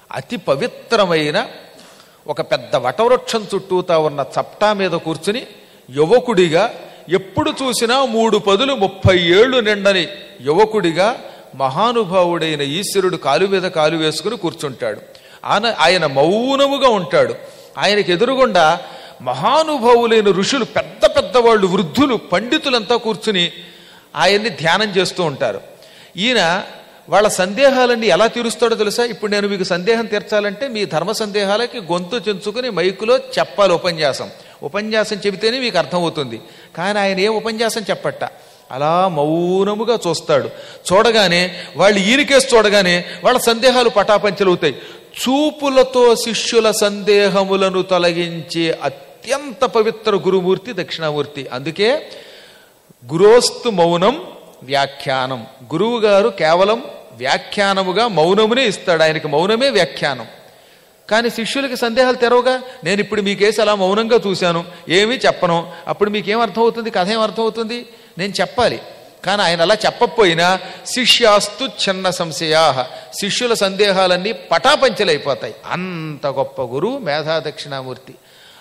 అతి పవిత్రమైన ఒక పెద్ద వటవృక్షం చుట్టూతా ఉన్న చప్టా మీద కూర్చుని యువకుడిగా ఎప్పుడు చూసినా మూడు పదులు ముప్పై ఏళ్ళు నిండని యువకుడిగా మహానుభావుడైన ఈశ్వరుడు కాలు మీద కాలు వేసుకుని కూర్చుంటాడు ఆయన ఆయన మౌనముగా ఉంటాడు ఆయనకి ఎదురుగుండా మహానుభావులైన ఋషులు పెద్ద పెద్ద వాళ్ళు వృద్ధులు పండితులంతా కూర్చుని ఆయన్ని ధ్యానం చేస్తూ ఉంటారు ఈయన వాళ్ళ సందేహాలన్నీ ఎలా తీరుస్తాడో తెలుసా ఇప్పుడు నేను మీకు సందేహం తీర్చాలంటే మీ ధర్మ సందేహాలకి గొంతు చెంచుకుని మైకులో చెప్పాలి ఉపన్యాసం ఉపన్యాసం చెబితేనే మీకు అర్థమవుతుంది కానీ ఆయన ఏ ఉపన్యాసం చెప్పట్ట అలా మౌనముగా చూస్తాడు చూడగానే వాళ్ళు ఈయనకేసి చూడగానే వాళ్ళ సందేహాలు పటాపంచలవుతాయి చూపులతో శిష్యుల సందేహములను తొలగించే అత్యంత పవిత్ర గురుమూర్తి దక్షిణామూర్తి అందుకే గురోస్తు మౌనం వ్యాఖ్యానం గురువు గారు కేవలం వ్యాఖ్యానముగా మౌనమునే ఇస్తాడు ఆయనకి మౌనమే వ్యాఖ్యానం కానీ శిష్యులకి సందేహాలు తెరవగా నేను ఇప్పుడు మీ కేసు అలా మౌనంగా చూశాను ఏమీ చెప్పను అప్పుడు మీకేం అర్థమవుతుంది కథ ఏం అర్థమవుతుంది నేను చెప్పాలి కానీ ఆయన అలా చెప్పకపోయినా శిష్యాస్తు చిన్న సంశయా శిష్యుల సందేహాలన్నీ పటాపంచలైపోతాయి అంత గొప్ప గురువు మేధా దక్షిణామూర్తి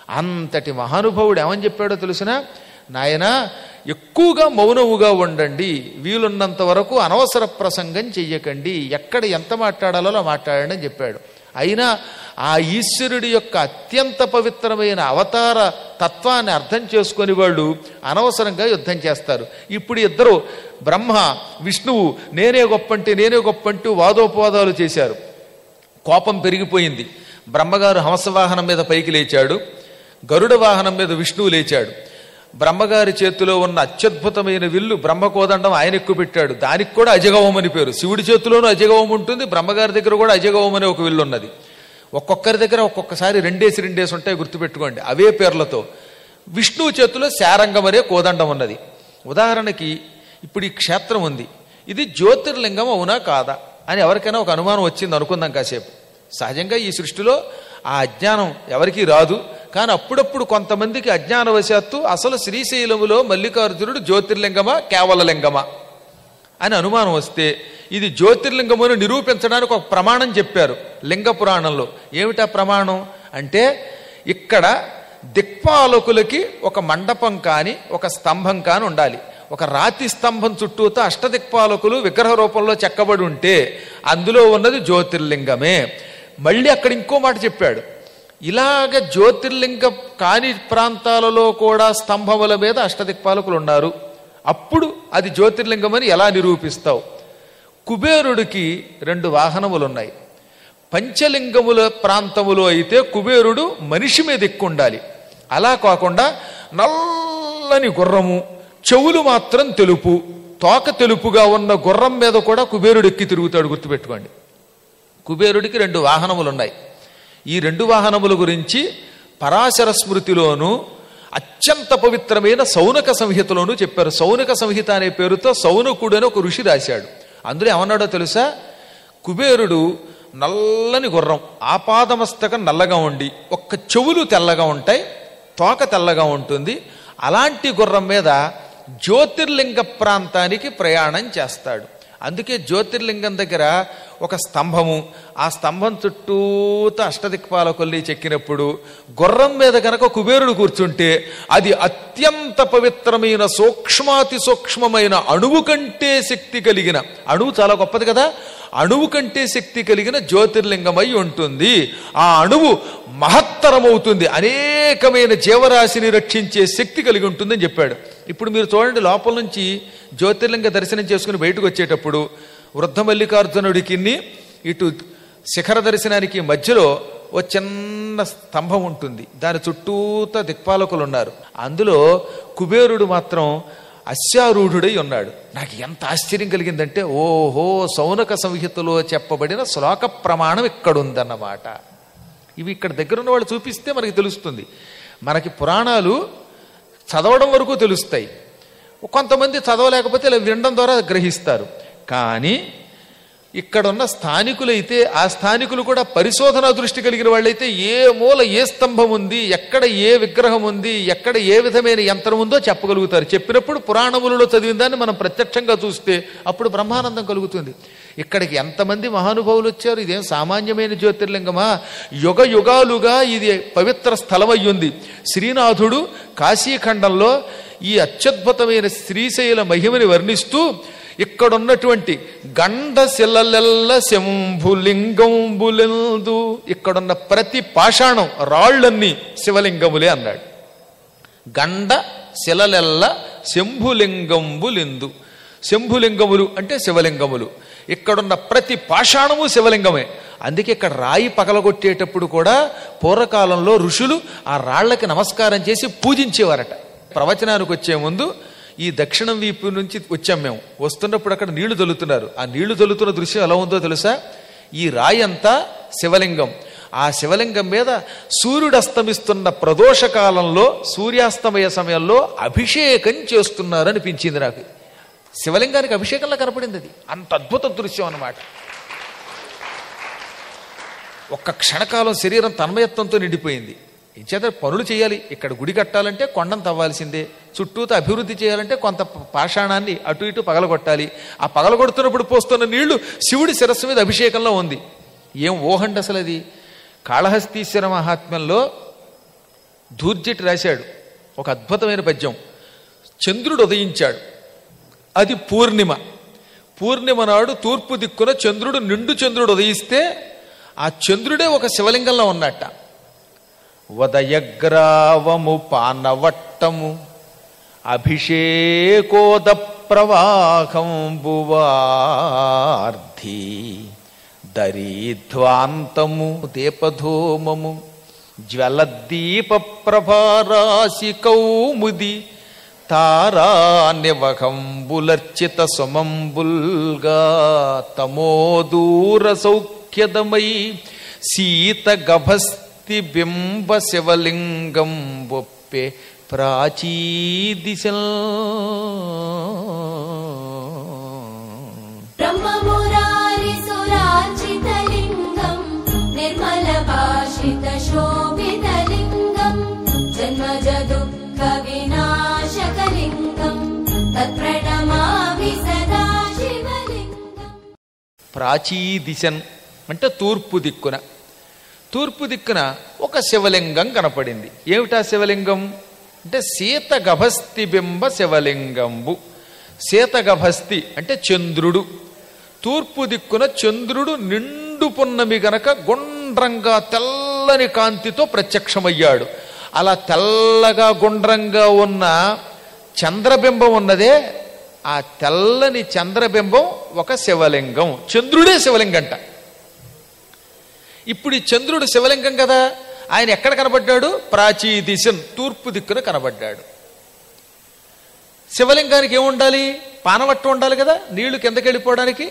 అంతటి మహానుభావుడు ఏమని చెప్పాడో తెలుసిన నాయన ఎక్కువగా మౌనముగా ఉండండి వీలున్నంత వరకు అనవసర ప్రసంగం చెయ్యకండి ఎక్కడ ఎంత మాట్లాడాలో అలా మాట్లాడండి అని చెప్పాడు అయినా ఆ ఈశ్వరుడి యొక్క అత్యంత పవిత్రమైన అవతార తత్వాన్ని అర్థం చేసుకొని వాళ్ళు అనవసరంగా యుద్ధం చేస్తారు ఇప్పుడు ఇద్దరు బ్రహ్మ విష్ణువు నేనే గొప్పంటే నేనే గొప్పంటూ వాదోపవాదాలు చేశారు కోపం పెరిగిపోయింది బ్రహ్మగారు హంసవాహనం మీద పైకి లేచాడు గరుడ వాహనం మీద విష్ణువు లేచాడు బ్రహ్మగారి చేతిలో ఉన్న అత్యద్భుతమైన విల్లు బ్రహ్మకోదండం ఆయన ఎక్కువ పెట్టాడు దానికి కూడా అజగవం అని పేరు శివుడి చేతిలోనూ అజగవం ఉంటుంది బ్రహ్మగారి దగ్గర కూడా అజగవం అనే ఒక విల్లు ఉన్నది ఒక్కొక్కరి దగ్గర ఒక్కొక్కసారి రెండేసి రెండేసి ఉంటాయి గుర్తుపెట్టుకోండి అవే పేర్లతో విష్ణువు చేతిలో శారంగం అనే కోదండం ఉన్నది ఉదాహరణకి ఇప్పుడు ఈ క్షేత్రం ఉంది ఇది జ్యోతిర్లింగం అవునా కాదా అని ఎవరికైనా ఒక అనుమానం వచ్చింది అనుకుందాం కాసేపు సహజంగా ఈ సృష్టిలో ఆ అజ్ఞానం ఎవరికీ రాదు కానీ అప్పుడప్పుడు కొంతమందికి అజ్ఞానవశాత్తు అసలు శ్రీశైలములో మల్లికార్జునుడు జ్యోతిర్లింగమా కేవలలింగమా అని అనుమానం వస్తే ఇది జ్యోతిర్లింగమును నిరూపించడానికి ఒక ప్రమాణం చెప్పారు లింగ పురాణంలో ఏమిటా ప్రమాణం అంటే ఇక్కడ దిక్పాలకులకి ఒక మండపం కాని ఒక స్తంభం కాని ఉండాలి ఒక రాతి స్తంభం చుట్టూతో అష్టదిక్పాలకులు విగ్రహ రూపంలో చెక్కబడి ఉంటే అందులో ఉన్నది జ్యోతిర్లింగమే మళ్ళీ అక్కడ ఇంకో మాట చెప్పాడు ఇలాగ జ్యోతిర్లింగ కాని ప్రాంతాలలో కూడా స్తంభముల మీద అష్టదిక్పాలకులు ఉన్నారు అప్పుడు అది జ్యోతిర్లింగమని ఎలా నిరూపిస్తావు కుబేరుడికి రెండు వాహనములు ఉన్నాయి పంచలింగముల ప్రాంతములో అయితే కుబేరుడు మనిషి మీద ఎక్కువ ఉండాలి అలా కాకుండా నల్లని గుర్రము చెవులు మాత్రం తెలుపు తోక తెలుపుగా ఉన్న గుర్రం మీద కూడా కుబేరుడు ఎక్కి తిరుగుతాడు గుర్తుపెట్టుకోండి కుబేరుడికి రెండు వాహనములు ఉన్నాయి ఈ రెండు వాహనముల గురించి పరాశర స్మృతిలోను అత్యంత పవిత్రమైన సౌనక సంహితలోను చెప్పారు సౌనక సంహిత అనే పేరుతో సౌనకుడు అని ఒక ఋషి రాశాడు అందులో ఏమన్నాడో తెలుసా కుబేరుడు నల్లని గుర్రం ఆపాదమస్తకం నల్లగా ఉండి ఒక్క చెవులు తెల్లగా ఉంటాయి తోక తెల్లగా ఉంటుంది అలాంటి గుర్రం మీద జ్యోతిర్లింగ ప్రాంతానికి ప్రయాణం చేస్తాడు అందుకే జ్యోతిర్లింగం దగ్గర ఒక స్తంభము ఆ స్తంభం చుట్టూత అష్టదిక్పాలకొల్లి చెక్కినప్పుడు గుర్రం మీద గనక కుబేరుడు కూర్చుంటే అది అత్యంత పవిత్రమైన సూక్ష్మాతి సూక్ష్మమైన అణువు కంటే శక్తి కలిగిన అణువు చాలా గొప్పది కదా అణువు కంటే శక్తి కలిగిన జ్యోతిర్లింగమై ఉంటుంది ఆ అణువు మహత్తరమవుతుంది అనేకమైన జీవరాశిని రక్షించే శక్తి కలిగి ఉంటుందని చెప్పాడు ఇప్పుడు మీరు చూడండి లోపల నుంచి జ్యోతిర్లింగ దర్శనం చేసుకుని బయటకు వచ్చేటప్పుడు వృద్ధ మల్లికార్జునుడికి ఇటు శిఖర దర్శనానికి మధ్యలో ఓ చిన్న స్తంభం ఉంటుంది దాని చుట్టూత దిక్పాలకులు ఉన్నారు అందులో కుబేరుడు మాత్రం అశ్వారూఢుడై ఉన్నాడు నాకు ఎంత ఆశ్చర్యం కలిగిందంటే ఓహో సౌనక సంహితలో చెప్పబడిన శ్లోక ప్రమాణం ఇక్కడుందన్నమాట ఇవి ఇక్కడ దగ్గర ఉన్న వాళ్ళు చూపిస్తే మనకి తెలుస్తుంది మనకి పురాణాలు చదవడం వరకు తెలుస్తాయి కొంతమంది చదవలేకపోతే ఇలా వినడం ద్వారా గ్రహిస్తారు కానీ ఇక్కడున్న స్థానికులైతే ఆ స్థానికులు కూడా పరిశోధన దృష్టి కలిగిన వాళ్ళైతే ఏ మూల ఏ స్తంభం ఉంది ఎక్కడ ఏ విగ్రహం ఉంది ఎక్కడ ఏ విధమైన యంత్రం ఉందో చెప్పగలుగుతారు చెప్పినప్పుడు పురాణములలో చదివిన దాన్ని మనం ప్రత్యక్షంగా చూస్తే అప్పుడు బ్రహ్మానందం కలుగుతుంది ఇక్కడికి ఎంతమంది మహానుభావులు వచ్చారు ఇదేం సామాన్యమైన జ్యోతిర్లింగమా యుగ యుగాలుగా ఇది పవిత్ర స్థలమయ్యుంది శ్రీనాథుడు కాశీఖండంలో ఈ అత్యద్భుతమైన శ్రీశైల మహిమని వర్ణిస్తూ ఇక్కడున్నటువంటి గండ శిలలెల్ల శంభులింగంబులెందు ఇక్కడున్న ప్రతి పాషాణం రాళ్ళన్నీ శివలింగములే అన్నాడు గండ శిలలెల్ల శంభులింగంబులిందు శంభులింగములు అంటే శివలింగములు ఇక్కడున్న ప్రతి పాషాణము శివలింగమే అందుకే ఇక్కడ రాయి పగలగొట్టేటప్పుడు కూడా పూర్వకాలంలో ఋషులు ఆ రాళ్లకి నమస్కారం చేసి పూజించేవారట ప్రవచనానికి వచ్చే ముందు ఈ దక్షిణం వీపు నుంచి వచ్చాం మేము వస్తున్నప్పుడు అక్కడ నీళ్లు తొలుతున్నారు ఆ నీళ్లు తొలుతున్న దృశ్యం ఎలా ఉందో తెలుసా ఈ రాయి అంతా శివలింగం ఆ శివలింగం మీద సూర్యుడు అస్తమిస్తున్న ప్రదోష కాలంలో సూర్యాస్తమయ సమయంలో అభిషేకం చేస్తున్నారు అనిపించింది నాకు శివలింగానికి అభిషేకంలా కనపడింది అది అంత అద్భుత దృశ్యం అన్నమాట ఒక్క క్షణకాలం శరీరం తన్మయత్వంతో నిండిపోయింది ఇచ్చేత పనులు చేయాలి ఇక్కడ గుడి కట్టాలంటే కొండను తవ్వాల్సిందే చుట్టూతో అభివృద్ధి చేయాలంటే కొంత పాషాణాన్ని అటు ఇటు పగలగొట్టాలి ఆ పగలగొడుతున్నప్పుడు పోస్తున్న నీళ్లు శివుడి శిరస్సు మీద అభిషేకంలో ఉంది ఏం ఊహండి అసలు అది కాళహస్తీశ్వర మహాత్మ్యంలో ధూర్జటి రాశాడు ఒక అద్భుతమైన పద్యం చంద్రుడు ఉదయించాడు అది పూర్ణిమ పూర్ణిమ నాడు తూర్పు దిక్కున చంద్రుడు నిండు చంద్రుడు ఉదయిస్తే ఆ చంద్రుడే ఒక శివలింగంలో ఉన్నట్ట ఉదయగ్రావము పానవట్టము అభిషేకోద ప్రవాహంబువార్ధి దరీధ్వాంతము దీపధూమము జ్వలద్దీప ప్రభారాశి కౌముది తారానివకంబులర్చిత సుమంబుల్గా తమోదూర సౌఖ్యదమై సీత గభస్తి బింబ శివలింగం బొప్పే ప్రాచీ దిశ ब्रह्ममुरारिसुरार्चितलिङ्गम् निर्मलभाषितशोभितलिङ्गम् जन्मजदुःखविनाशकलिङ्गम् तत्प्रणमामि सदा शिवलिङ्गम् ప్రాచీ దిశన్ అంటే తూర్పు దిక్కున తూర్పు దిక్కున ఒక శివలింగం కనపడింది ఏమిటా శివలింగం అంటే సీత గభస్తి బింబ శివలింగంబు సీత గభస్తి అంటే చంద్రుడు తూర్పు దిక్కున చంద్రుడు నిండు పున్నమి గనక గుండ్రంగా తెల్లని కాంతితో ప్రత్యక్షమయ్యాడు అలా తెల్లగా గుండ్రంగా ఉన్న చంద్రబింబం ఉన్నదే ఆ తెల్లని చంద్రబింబం ఒక శివలింగం చంద్రుడే శివలింగంట ఇప్పుడు ఈ చంద్రుడు శివలింగం కదా ఆయన ఎక్కడ కనబడ్డాడు ప్రాచీ దిశన్ తూర్పు దిక్కున కనబడ్డాడు శివలింగానికి ఏముండాలి పానవట్టం ఉండాలి కదా నీళ్లు కిందకి వెళ్ళిపోవడానికి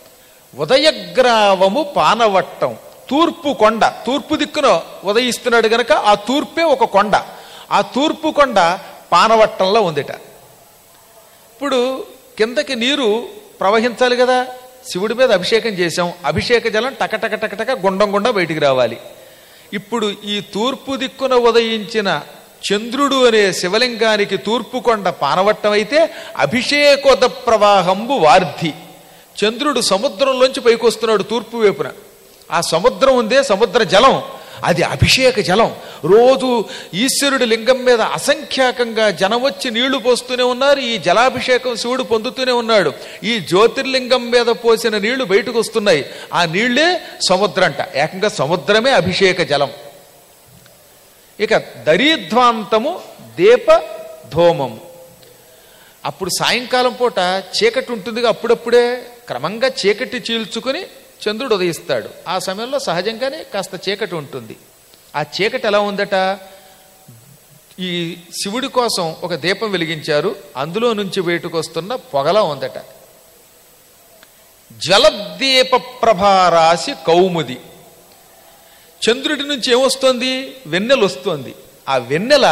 ఉదయగ్రావము పానవట్టం తూర్పు కొండ తూర్పు దిక్కున ఉదయిస్తున్నాడు గనక ఆ తూర్పే ఒక కొండ ఆ తూర్పు కొండ పానవట్టంలో ఉందిట ఇప్పుడు కిందకి నీరు ప్రవహించాలి కదా శివుడి మీద అభిషేకం చేశాం అభిషేక జలం టకటక టకటక గుండం గుండా బయటికి రావాలి ఇప్పుడు ఈ తూర్పు దిక్కున ఉదయించిన చంద్రుడు అనే శివలింగానికి తూర్పు కొండ పానవట్టం అయితే అభిషేకోద ప్రవాహంబు వార్ధి చంద్రుడు సముద్రంలోంచి పైకొస్తున్నాడు తూర్పు వైపున ఆ సముద్రం ఉందే సముద్ర జలం అది అభిషేక జలం రోజు ఈశ్వరుడి లింగం మీద అసంఖ్యాకంగా జనం వచ్చి నీళ్లు పోస్తూనే ఉన్నారు ఈ జలాభిషేకం శివుడు పొందుతూనే ఉన్నాడు ఈ జ్యోతిర్లింగం మీద పోసిన నీళ్లు బయటకు వస్తున్నాయి ఆ నీళ్లే సముద్రంట ఏకంగా సముద్రమే అభిషేక జలం ఇక దరీధ్వాంతము దీప ధూమము అప్పుడు సాయంకాలం పూట చీకటి ఉంటుందిగా అప్పుడప్పుడే క్రమంగా చీకటి చీల్చుకుని చంద్రుడు ఉదయిస్తాడు ఆ సమయంలో సహజంగానే కాస్త చీకటి ఉంటుంది ఆ చీకటి ఎలా ఉందట ఈ శివుడి కోసం ఒక దీపం వెలిగించారు అందులో నుంచి బయటకు వస్తున్న పొగలా ఉందట జలదీప ప్రభారాశి కౌముది చంద్రుడి నుంచి ఏమొస్తోంది వెన్నెల వస్తోంది ఆ వెన్నెల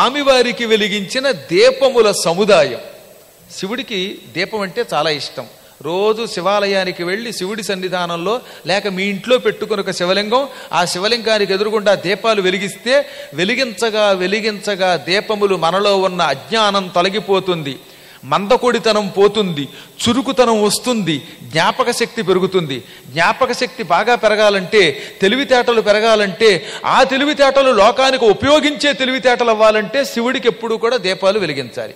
స్వామివారికి వెలిగించిన దీపముల సముదాయం శివుడికి దీపం అంటే చాలా ఇష్టం రోజు శివాలయానికి వెళ్ళి శివుడి సన్నిధానంలో లేక మీ ఇంట్లో పెట్టుకుని ఒక శివలింగం ఆ శివలింగానికి ఎదురుగుండా దీపాలు వెలిగిస్తే వెలిగించగా వెలిగించగా దీపములు మనలో ఉన్న అజ్ఞానం తొలగిపోతుంది మందకొడితనం పోతుంది చురుకుతనం వస్తుంది జ్ఞాపక శక్తి పెరుగుతుంది జ్ఞాపక శక్తి బాగా పెరగాలంటే తెలివితేటలు పెరగాలంటే ఆ తెలివితేటలు లోకానికి ఉపయోగించే తెలివితేటలు అవ్వాలంటే శివుడికి ఎప్పుడూ కూడా దీపాలు వెలిగించాలి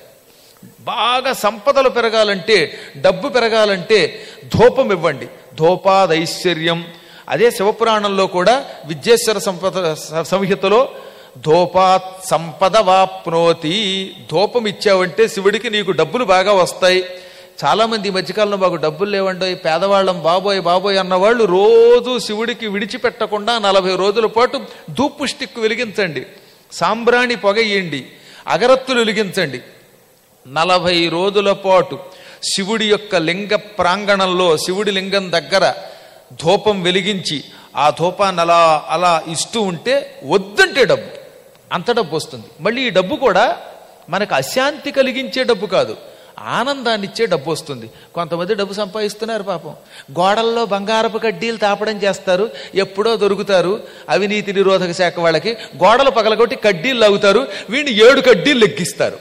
బాగా సంపదలు పెరగాలంటే డబ్బు పెరగాలంటే ధూపం ఇవ్వండి ధూపాదైశ్వర్యం అదే శివపురాణంలో కూడా విద్యేశ్వర సంపద సంహితలో ధూపాత్ సంపద వాప్నోతి ధూపం ఇచ్చావంటే శివుడికి నీకు డబ్బులు బాగా వస్తాయి చాలామంది ఈ మధ్యకాలంలో మాకు డబ్బులు లేవండోయ్ పేదవాళ్ళం బాబోయ్ బాబోయ్ అన్నవాళ్ళు రోజు శివుడికి విడిచిపెట్టకుండా నలభై రోజుల పాటు ధూపు స్టిక్ వెలిగించండి సాంబ్రాణి పొగయ్యండి అగరత్తులు వెలిగించండి నలభై రోజుల పాటు శివుడి యొక్క లింగ ప్రాంగణంలో శివుడి లింగం దగ్గర ధూపం వెలిగించి ఆ ధూపాన్ని అలా అలా ఇస్తూ ఉంటే వద్దంటే డబ్బు అంత డబ్బు వస్తుంది మళ్ళీ ఈ డబ్బు కూడా మనకు అశాంతి కలిగించే డబ్బు కాదు ఆనందాన్ని ఇచ్చే డబ్బు వస్తుంది కొంతమంది డబ్బు సంపాదిస్తున్నారు పాపం గోడల్లో బంగారపు కడ్డీలు తాపడం చేస్తారు ఎప్పుడో దొరుకుతారు అవినీతి నిరోధక శాఖ వాళ్ళకి గోడలు పగలగొట్టి కడ్డీలు లాగుతారు వీడిని ఏడు కడ్డీలు లెక్కిస్తారు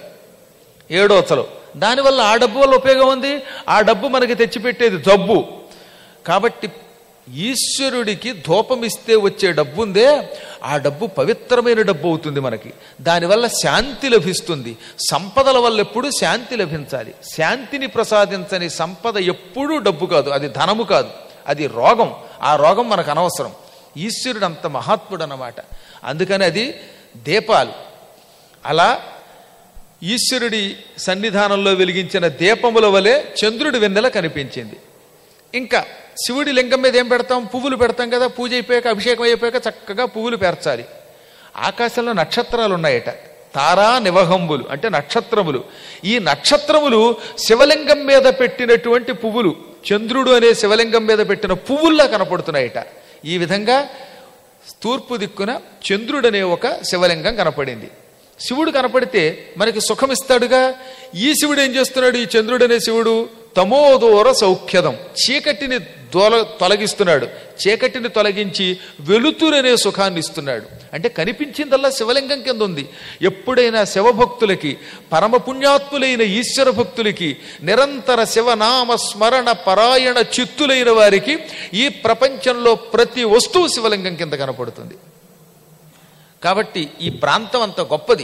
ఏడోతలు దానివల్ల ఆ డబ్బు వల్ల ఉపయోగం ఉంది ఆ డబ్బు మనకి తెచ్చిపెట్టేది జబ్బు కాబట్టి ఈశ్వరుడికి ధూపం ఇస్తే వచ్చే డబ్బు ఉందే ఆ డబ్బు పవిత్రమైన డబ్బు అవుతుంది మనకి దానివల్ల శాంతి లభిస్తుంది సంపదల వల్ల ఎప్పుడూ శాంతి లభించాలి శాంతిని ప్రసాదించని సంపద ఎప్పుడూ డబ్బు కాదు అది ధనము కాదు అది రోగం ఆ రోగం మనకు అనవసరం ఈశ్వరుడు అంత మహాత్ముడు అన్నమాట అందుకని అది దీపాలు అలా ఈశ్వరుడి సన్నిధానంలో వెలిగించిన దీపముల వలె చంద్రుడి వెన్నెల కనిపించింది ఇంకా శివుడి లింగం మీద ఏం పెడతాం పువ్వులు పెడతాం కదా పూజ అయిపోయాక అభిషేకం అయిపోయాక చక్కగా పువ్వులు పేర్చాలి ఆకాశంలో నక్షత్రాలు ఉన్నాయట తారా నివహంబులు అంటే నక్షత్రములు ఈ నక్షత్రములు శివలింగం మీద పెట్టినటువంటి పువ్వులు చంద్రుడు అనే శివలింగం మీద పెట్టిన పువ్వుల్లా కనపడుతున్నాయట ఈ విధంగా తూర్పు దిక్కున చంద్రుడనే ఒక శివలింగం కనపడింది శివుడు కనపడితే మనకి సుఖం ఇస్తాడుగా ఈ శివుడు ఏం చేస్తున్నాడు ఈ చంద్రుడనే శివుడు తమోదూర సౌఖ్యదం చీకటిని దోల తొలగిస్తున్నాడు చీకటిని తొలగించి వెలుతురనే సుఖాన్ని ఇస్తున్నాడు అంటే కనిపించిందల్లా శివలింగం కింద ఉంది ఎప్పుడైనా శివభక్తులకి పరమ పుణ్యాత్ములైన ఈశ్వర భక్తులకి నిరంతర శివనామ స్మరణ పరాయణ చిత్తులైన వారికి ఈ ప్రపంచంలో ప్రతి వస్తువు శివలింగం కింద కనపడుతుంది కాబట్టి ఈ ప్రాంతం అంత గొప్పది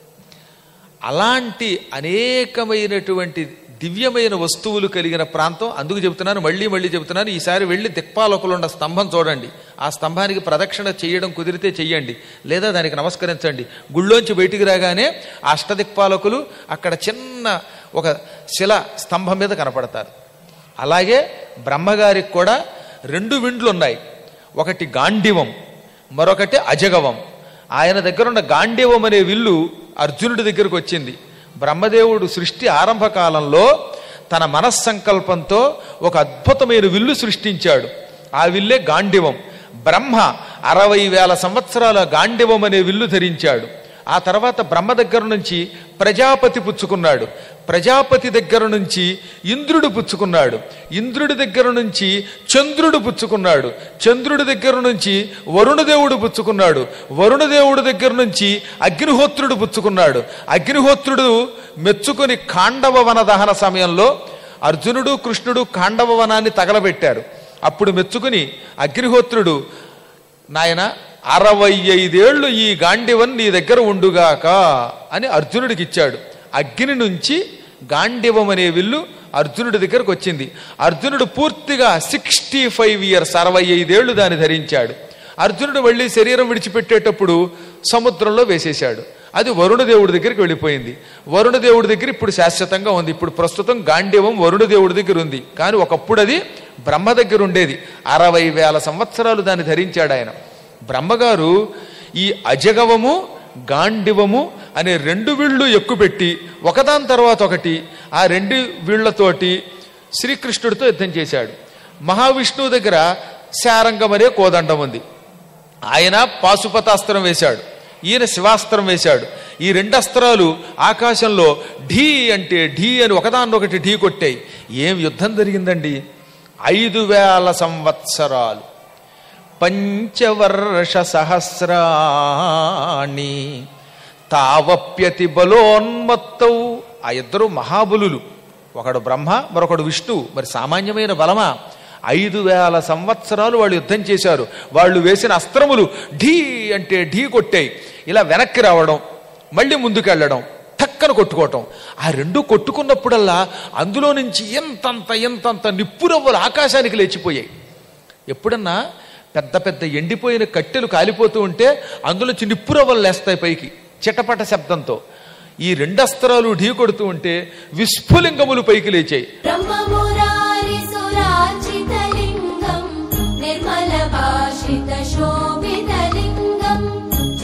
అలాంటి అనేకమైనటువంటి దివ్యమైన వస్తువులు కలిగిన ప్రాంతం అందుకు చెబుతున్నాను మళ్ళీ మళ్ళీ చెబుతున్నాను ఈసారి వెళ్ళి దిక్పాలకులు ఉన్న స్తంభం చూడండి ఆ స్తంభానికి ప్రదక్షిణ చేయడం కుదిరితే చెయ్యండి లేదా దానికి నమస్కరించండి గుళ్ళోంచి బయటికి రాగానే ఆ అష్టదిక్పాలకులు అక్కడ చిన్న ఒక శిల స్తంభం మీద కనపడతారు అలాగే బ్రహ్మగారికి కూడా రెండు విండ్లు ఉన్నాయి ఒకటి గాండివం మరొకటి అజగవం ఆయన దగ్గర ఉన్న గాండివం అనే విల్లు అర్జునుడి దగ్గరకు వచ్చింది బ్రహ్మదేవుడు సృష్టి ఆరంభ కాలంలో తన మనస్సంకల్పంతో ఒక అద్భుతమైన విల్లు సృష్టించాడు ఆ విల్లే గాండివం బ్రహ్మ అరవై వేల సంవత్సరాల గాండివం అనే విల్లు ధరించాడు ఆ తర్వాత బ్రహ్మ దగ్గర నుంచి ప్రజాపతి పుచ్చుకున్నాడు ప్రజాపతి దగ్గర నుంచి ఇంద్రుడు పుచ్చుకున్నాడు ఇంద్రుడి దగ్గర నుంచి చంద్రుడు పుచ్చుకున్నాడు చంద్రుడి దగ్గర నుంచి వరుణదేవుడు పుచ్చుకున్నాడు వరుణదేవుడి దగ్గర నుంచి అగ్నిహోత్రుడు పుచ్చుకున్నాడు అగ్నిహోత్రుడు మెచ్చుకొని ఖాండవ వన దహన సమయంలో అర్జునుడు కృష్ణుడు ఖాండవ వనాన్ని తగలబెట్టారు అప్పుడు మెచ్చుకుని అగ్నిహోత్రుడు నాయన అరవై ఐదేళ్లు ఈ గాండివన్ నీ దగ్గర ఉండుగాక అని అర్జునుడికి ఇచ్చాడు అగ్ని నుంచి గాండివం అనే విల్లు అర్జునుడి దగ్గరకు వచ్చింది అర్జునుడు పూర్తిగా సిక్స్టీ ఫైవ్ ఇయర్స్ అరవై ఐదేళ్లు దాన్ని ధరించాడు అర్జునుడు మళ్ళీ శరీరం విడిచిపెట్టేటప్పుడు సముద్రంలో వేసేశాడు అది వరుణదేవుడి దగ్గరికి వెళ్ళిపోయింది వరుణదేవుడి దగ్గర ఇప్పుడు శాశ్వతంగా ఉంది ఇప్పుడు ప్రస్తుతం గాండివం వరుణదేవుడి దగ్గర ఉంది కానీ ఒకప్పుడు అది బ్రహ్మ దగ్గర ఉండేది అరవై వేల సంవత్సరాలు దాన్ని ధరించాడు ఆయన బ్రహ్మగారు ఈ అజగవము గాండివము అనే రెండు వీళ్ళు ఎక్కుపెట్టి ఒకదాని తర్వాత ఒకటి ఆ రెండు వీళ్లతోటి శ్రీకృష్ణుడితో యుద్ధం చేశాడు మహావిష్ణువు దగ్గర శారంగం అనే కోదండం ఉంది ఆయన పాశుపతాస్త్రం వేశాడు ఈయన శివాస్త్రం వేశాడు ఈ రెండు అస్త్రాలు ఆకాశంలో ఢీ అంటే ఢీ అని ఒకదాన్నొకటి ఢీ కొట్టాయి ఏం యుద్ధం జరిగిందండి ఐదు వేల సంవత్సరాలు పంచవర్ష సహస్రాణి తావప్యతి బలోన్మత్తౌ ఆ ఇద్దరు మహాబలులు ఒకడు బ్రహ్మ మరొకడు విష్ణువు మరి సామాన్యమైన బలమా ఐదు వేల సంవత్సరాలు వాళ్ళు యుద్ధం చేశారు వాళ్ళు వేసిన అస్త్రములు ఢీ అంటే ఢీ కొట్టాయి ఇలా వెనక్కి రావడం మళ్ళీ ముందుకెళ్ళడం టక్కన కొట్టుకోవటం ఆ రెండు కొట్టుకున్నప్పుడల్లా అందులో నుంచి ఎంతంత ఎంతంత నిప్పురవ్వలు ఆకాశానికి లేచిపోయాయి ఎప్పుడన్నా పెద్ద పెద్ద ఎండిపోయిన కట్టెలు కాలిపోతూ ఉంటే అందులోంచి నిప్పురవ్వలు లేస్తాయి పైకి చిటపట శబ్దంతో ఈ రెండు అస్త్రాలు ఢీ కొడుతూ ఉంటే విస్ఫులింగములు పైకి లేచాయి ब्रह्ममुरारिसुरार्चितलिङ्गम् निर्मलभाषितशोभितलिङ्गम्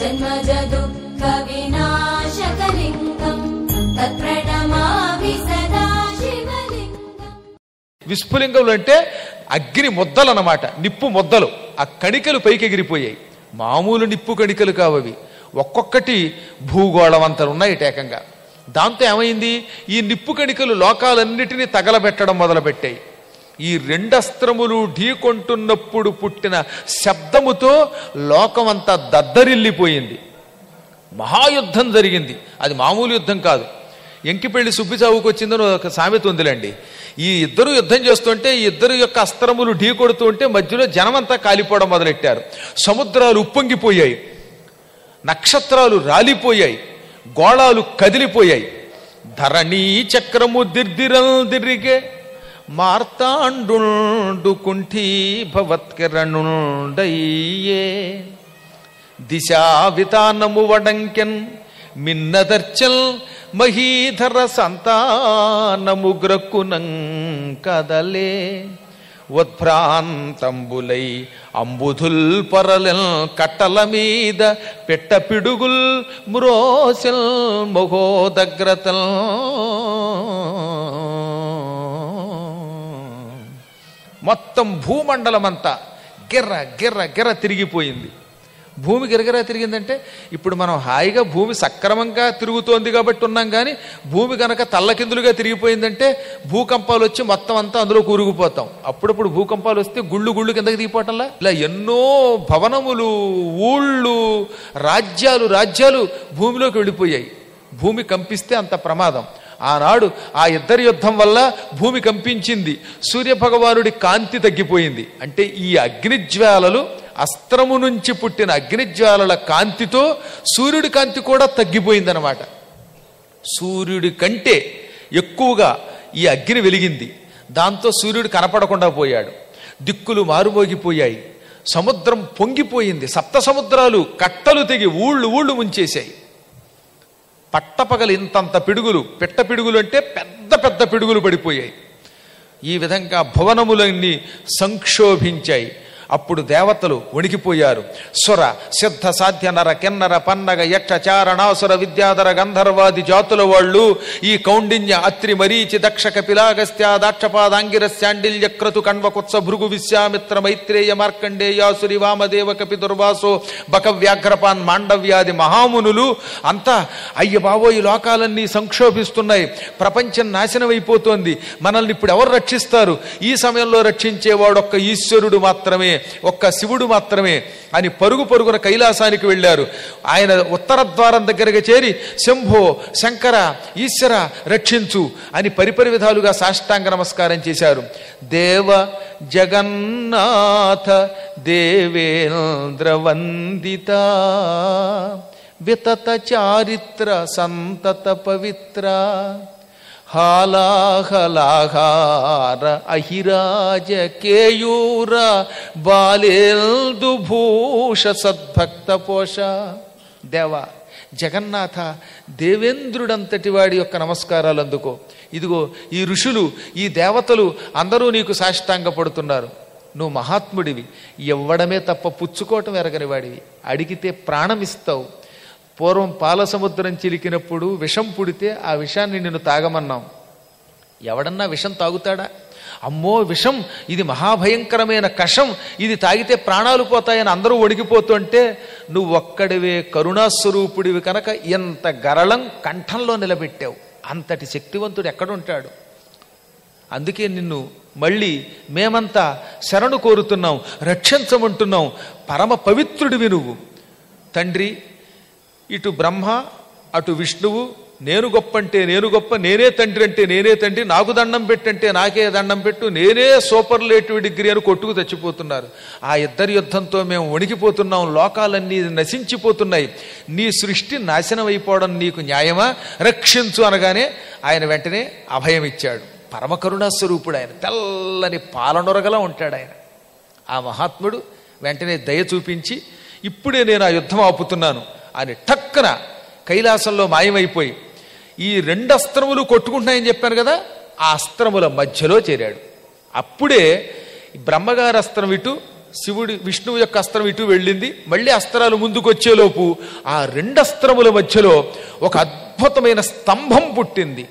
जन्मजदुःखविनाशकलिङ्गम् तत्प्रणमामि सदा शिवलिङ्गम् విస్ఫులింగములు అంటే అగ్ని ముద్దలు అన్నమాట నిప్పు ముద్దలు ఆ కణికలు పైకి ఎగిరిపోయాయి మామూలు నిప్పు కణికలు కావవి ఒక్కొక్కటి భూగోళం అంత ఉన్నాయి ఏకంగా దాంతో ఏమైంది ఈ నిప్పు కణికలు లోకాలన్నిటినీ తగలబెట్టడం మొదలుపెట్టాయి ఈ రెండస్త్రములు ఢీకొంటున్నప్పుడు పుట్టిన శబ్దముతో లోకమంతా దద్దరిల్లిపోయింది మహాయుద్ధం జరిగింది అది మామూలు యుద్ధం కాదు ఎంకిపెళ్లి సుబ్బి చావుకు వచ్చిందని ఒక సామెత ఉందిలేండి ఈ ఇద్దరు యుద్ధం చేస్తుంటే ఈ ఇద్దరు యొక్క అస్త్రములు ఢీ కొడుతూ ఉంటే మధ్యలో జనమంతా కాలిపోవడం మొదలెట్టారు సముద్రాలు ఉప్పొంగిపోయాయి నక్షత్రాలు రాలిపోయాయి గోళాలు కదిలిపోయాయి ధరణీ చక్రము దిర్దిరల్ దిరిగే మార్తాండు కుంఠీ భవత్కిరణుండయ్యే దిశా వితానము వడంకెన్ మిన్నదర్చల్ మహీధర సంతానము గ్రక్కునం కదలే ఉద్భ్రాంతంబులై అంబుధుల్ పొరలెల్ కట్టల మీద పెట్ట పిడుగుల్ మ్రోసెల్ మహోదగ్రతల్ మొత్తం భూమండలమంతా గిర్ర గిర్ర గిర్ర తిరిగిపోయింది భూమి గిరగిరా తిరిగిందంటే ఇప్పుడు మనం హాయిగా భూమి సక్రమంగా తిరుగుతోంది కాబట్టి ఉన్నాం కానీ భూమి కనుక తల్లకిందులుగా తిరిగిపోయిందంటే భూకంపాలు వచ్చి మొత్తం అంతా అందులో కూరుకుపోతాం అప్పుడప్పుడు భూకంపాలు వస్తే గుళ్ళు గుళ్ళు కిందకి దిగిపోవటంలా ఇలా ఎన్నో భవనములు ఊళ్ళు రాజ్యాలు రాజ్యాలు భూమిలోకి వెళ్ళిపోయాయి భూమి కంపిస్తే అంత ప్రమాదం ఆనాడు ఆ ఇద్దరి యుద్ధం వల్ల భూమి కంపించింది సూర్యభగవానుడి కాంతి తగ్గిపోయింది అంటే ఈ అగ్నిజ్వాలలు అస్త్రము నుంచి పుట్టిన అగ్నిజ్వాలల కాంతితో సూర్యుడి కాంతి కూడా తగ్గిపోయిందనమాట సూర్యుడి కంటే ఎక్కువగా ఈ అగ్ని వెలిగింది దాంతో సూర్యుడు కనపడకుండా పోయాడు దిక్కులు మారుమోగిపోయాయి సముద్రం పొంగిపోయింది సప్త సముద్రాలు కట్టలు తెగి ఊళ్ళు ఊళ్ళు ముంచేశాయి పట్టపగలు ఇంతంత పిడుగులు పిట్ట పిడుగులు అంటే పెద్ద పెద్ద పిడుగులు పడిపోయాయి ఈ విధంగా భవనములన్నీ సంక్షోభించాయి అప్పుడు దేవతలు వణికిపోయారు సుర సిద్ధ సాధ్య నర కిన్నర పన్నగ యక్ష చారణాసుర విద్యాధర గంధర్వాది జాతుల వాళ్ళు ఈ కౌండిన్య అత్రి మరీచి దక్ష కపిలాగస్త్య దాక్షపాదాంగిర శాండిల్య క్రతు కణ్వకుత్స భృగు విశ్వామిత్ర మైత్రేయ మార్కండేయాసురి వామదేవ కపి దుర్వాసో బక వ్యాఘ్రపాన్ మాండవ్యాది మహామునులు అంతా అయ్య బాబో ఈ లోకాలన్నీ సంక్షోభిస్తున్నాయి ప్రపంచం నాశనం అయిపోతోంది మనల్ని ఇప్పుడు ఎవరు రక్షిస్తారు ఈ సమయంలో రక్షించేవాడు ఒక్క ఈశ్వరుడు మాత్రమే ఒక్క శివుడు మాత్రమే అని పరుగు పరుగున కైలాసానికి వెళ్ళారు ఆయన ఉత్తర ద్వారం దగ్గరకు చేరి శంభో శంకర ఈశ్వర రక్షించు అని పరిపరి విధాలుగా సాష్టాంగ నమస్కారం చేశారు దేవ జగన్నాథ దేవేంద్ర వందిత వితత చారిత్ర సంతత పవిత్ర హాలాహలాహార అహిరాజ కేయూర బాలేల్దు భూష సద్భక్త పోష దేవ జగన్నాథ దేవేంద్రుడంతటి వాడి యొక్క నమస్కారాలు అందుకో ఇదిగో ఈ ఋషులు ఈ దేవతలు అందరూ నీకు సాష్టాంగ పడుతున్నారు నువ్వు మహాత్ముడివి ఇవ్వడమే తప్ప పుచ్చుకోవటం ఎరగని వాడివి అడిగితే ప్రాణం ఇస్తావు పూర్వం పాల సముద్రం చిలికినప్పుడు విషం పుడితే ఆ విషాన్ని నిన్ను తాగమన్నాం ఎవడన్నా విషం తాగుతాడా అమ్మో విషం ఇది మహాభయంకరమైన కషం ఇది తాగితే ప్రాణాలు పోతాయని అందరూ వణికిపోతుంటే నువ్వు ఒక్కడివే కరుణాస్వరూపుడివి కనుక ఎంత గరళం కంఠంలో నిలబెట్టావు అంతటి శక్తివంతుడు ఎక్కడుంటాడు అందుకే నిన్ను మళ్ళీ మేమంతా శరణు కోరుతున్నాం రక్షించమంటున్నాం పరమ పవిత్రుడివి నువ్వు తండ్రి ఇటు బ్రహ్మ అటు విష్ణువు నేను గొప్ప అంటే నేను గొప్ప నేనే తండ్రి అంటే నేనే తండ్రి నాకు దండం పెట్టంటే నాకే దండం పెట్టు నేనే సూపర్లేటివ్ డిగ్రీ అని కొట్టుకు తెచ్చిపోతున్నారు ఆ ఇద్దరి యుద్ధంతో మేము వణికిపోతున్నాం లోకాలన్నీ నశించిపోతున్నాయి నీ సృష్టి నాశనం అయిపోవడం నీకు న్యాయమా రక్షించు అనగానే ఆయన వెంటనే అభయం ఇచ్చాడు పరమకరుణా స్వరూపుడు ఆయన తెల్లని పాలనొరగలా ఉంటాడు ఆయన ఆ మహాత్ముడు వెంటనే దయ చూపించి ఇప్పుడే నేను ఆ యుద్ధం ఆపుతున్నాను అని టక్కున కైలాసంలో మాయమైపోయి ఈ రెండు అస్త్రములు కొట్టుకుంటున్నాయని చెప్పాను కదా ఆ అస్త్రముల మధ్యలో చేరాడు అప్పుడే ఈ బ్రహ్మగారి అస్త్రం ఇటు శివుడి విష్ణువు యొక్క అస్త్రం ఇటు వెళ్ళింది మళ్ళీ అస్త్రాలు ముందుకు వచ్చేలోపు ఆ రెండు అస్త్రముల మధ్యలో ఒక అద్భుతమైన స్తంభం పుట్టింది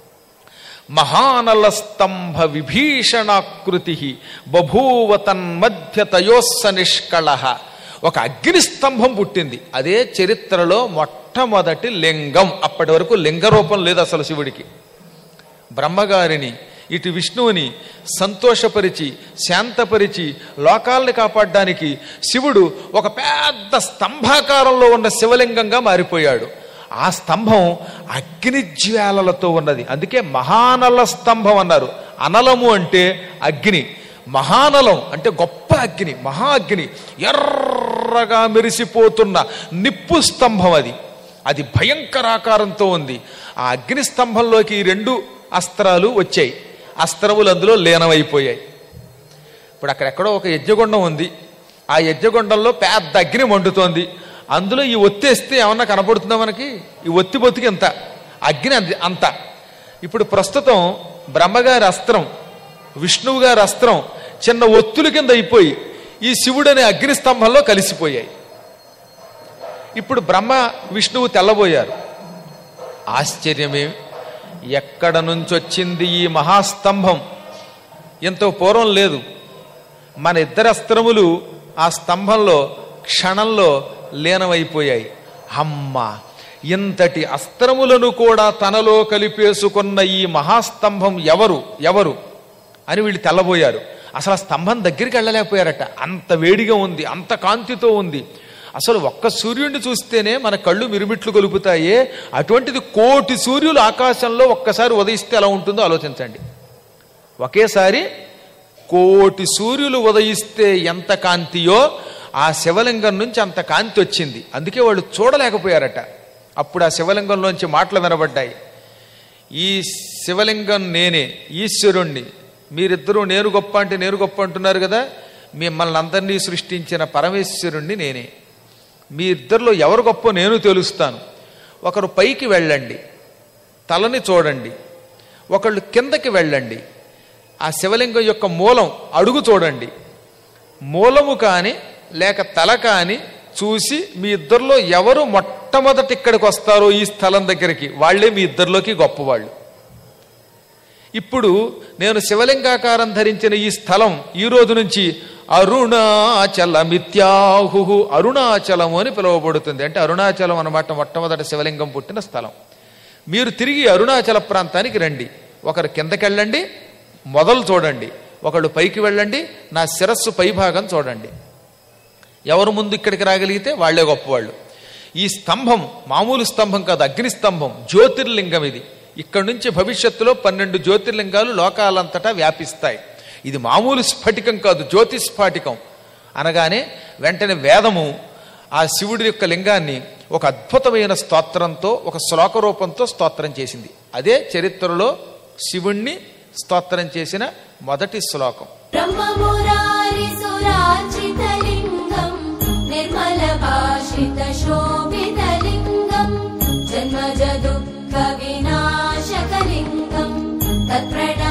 మహానల స్తంభ విభీషణాకృతి బభూవ తన్మధ్య తయోస్స నిష్కళ ఒక అగ్ని స్తంభం పుట్టింది అదే చరిత్రలో మొట్టమొదటి లింగం అప్పటి వరకు లింగ రూపం లేదు అసలు శివుడికి బ్రహ్మగారిని ఇటు విష్ణువుని సంతోషపరిచి శాంతపరిచి లోకాల్ని కాపాడడానికి శివుడు ఒక పెద్ద స్తంభాకారంలో ఉన్న శివలింగంగా మారిపోయాడు ఆ స్తంభం అగ్ని జ్వాలలతో ఉన్నది అందుకే మహానల స్తంభం అన్నారు అనలము అంటే అగ్ని మహానలం అంటే గొప్ప అగ్ని మహా అగ్ని ఎర్రగా మెరిసిపోతున్న నిప్పు స్తంభం అది అది భయంకరాకారంతో ఉంది ఆ అగ్ని స్తంభంలోకి ఈ రెండు అస్త్రాలు వచ్చాయి అస్త్రములు అందులో లీనమైపోయాయి ఇప్పుడు అక్కడెక్కడో ఒక యజ్ఞగుండం ఉంది ఆ యజ్ఞగుండంలో పెద్ద అగ్ని మండుతోంది అందులో ఈ ఒత్తేస్తే ఏమన్నా కనపడుతుందా మనకి ఈ ఒత్తి బొత్తికి ఎంత అగ్ని అంత అంత ఇప్పుడు ప్రస్తుతం బ్రహ్మగారి అస్త్రం విష్ణువు గారి అస్త్రం చిన్న ఒత్తుల కింద అయిపోయి ఈ శివుడనే అగ్ని స్తంభంలో కలిసిపోయాయి ఇప్పుడు బ్రహ్మ విష్ణువు తెల్లబోయారు ఆశ్చర్యమే ఎక్కడ నుంచి వచ్చింది ఈ మహాస్తంభం ఎంతో పూర్వం లేదు మన ఇద్దరు అస్త్రములు ఆ స్తంభంలో క్షణంలో లీనమైపోయాయి అమ్మ ఇంతటి అస్త్రములను కూడా తనలో కలిపేసుకున్న ఈ మహాస్తంభం ఎవరు ఎవరు అని వీళ్ళు తెల్లబోయారు అసలు ఆ స్తంభం దగ్గరికి వెళ్ళలేకపోయారట అంత వేడిగా ఉంది అంత కాంతితో ఉంది అసలు ఒక్క సూర్యుడిని చూస్తేనే మన కళ్ళు మిరుమిట్లు కొలుపుతాయే అటువంటిది కోటి సూర్యులు ఆకాశంలో ఒక్కసారి ఉదయిస్తే ఎలా ఉంటుందో ఆలోచించండి ఒకేసారి కోటి సూర్యులు ఉదయిస్తే ఎంత కాంతియో ఆ శివలింగం నుంచి అంత కాంతి వచ్చింది అందుకే వాళ్ళు చూడలేకపోయారట అప్పుడు ఆ శివలింగంలోంచి మాటలు వినబడ్డాయి ఈ శివలింగం నేనే ఈశ్వరుణ్ణి మీరిద్దరూ నేను గొప్ప అంటే నేను గొప్ప అంటున్నారు కదా మిమ్మల్ని అందరినీ సృష్టించిన పరమేశ్వరుణ్ణి నేనే మీ ఇద్దరిలో ఎవరు గొప్ప నేను తెలుస్తాను ఒకరు పైకి వెళ్ళండి తలని చూడండి ఒకళ్ళు కిందకి వెళ్ళండి ఆ శివలింగం యొక్క మూలం అడుగు చూడండి మూలము కాని లేక తల కాని చూసి మీ ఇద్దరిలో ఎవరు మొట్టమొదటి ఇక్కడికి వస్తారో ఈ స్థలం దగ్గరికి వాళ్ళే మీ ఇద్దరిలోకి గొప్పవాళ్ళు ఇప్పుడు నేను శివలింగాకారం ధరించిన ఈ స్థలం ఈ రోజు నుంచి అరుణాచలమిత్యాహు అరుణాచలము అని పిలువబడుతుంది అంటే అరుణాచలం అన్నమాట మొట్టమొదటి శివలింగం పుట్టిన స్థలం మీరు తిరిగి అరుణాచల ప్రాంతానికి రండి ఒకరు కిందకెళ్ళండి మొదలు చూడండి ఒకళ్ళు పైకి వెళ్ళండి నా శిరస్సు పైభాగం చూడండి ఎవరు ముందు ఇక్కడికి రాగలిగితే వాళ్లే గొప్పవాళ్ళు ఈ స్తంభం మామూలు స్తంభం కాదు అగ్ని స్తంభం జ్యోతిర్లింగం ఇది ఇక్కడి నుంచి భవిష్యత్తులో పన్నెండు జ్యోతిర్లింగాలు లోకాలంతటా వ్యాపిస్తాయి ఇది మామూలు స్ఫటికం కాదు జ్యోతి స్ఫాటికం అనగానే వెంటనే వేదము ఆ శివుడి యొక్క లింగాన్ని ఒక అద్భుతమైన స్తోత్రంతో ఒక శ్లోక రూపంతో స్తోత్రం చేసింది అదే చరిత్రలో శివుణ్ణి స్తోత్రం చేసిన మొదటి శ్లోకం ब्रह्ममुरारिसुरार्चितलिङ्गम् निर्मलभाषितशोभितलिङ्गम् जन्मजदुःखविनाशकलिङ्गम् तत्प्रणमामि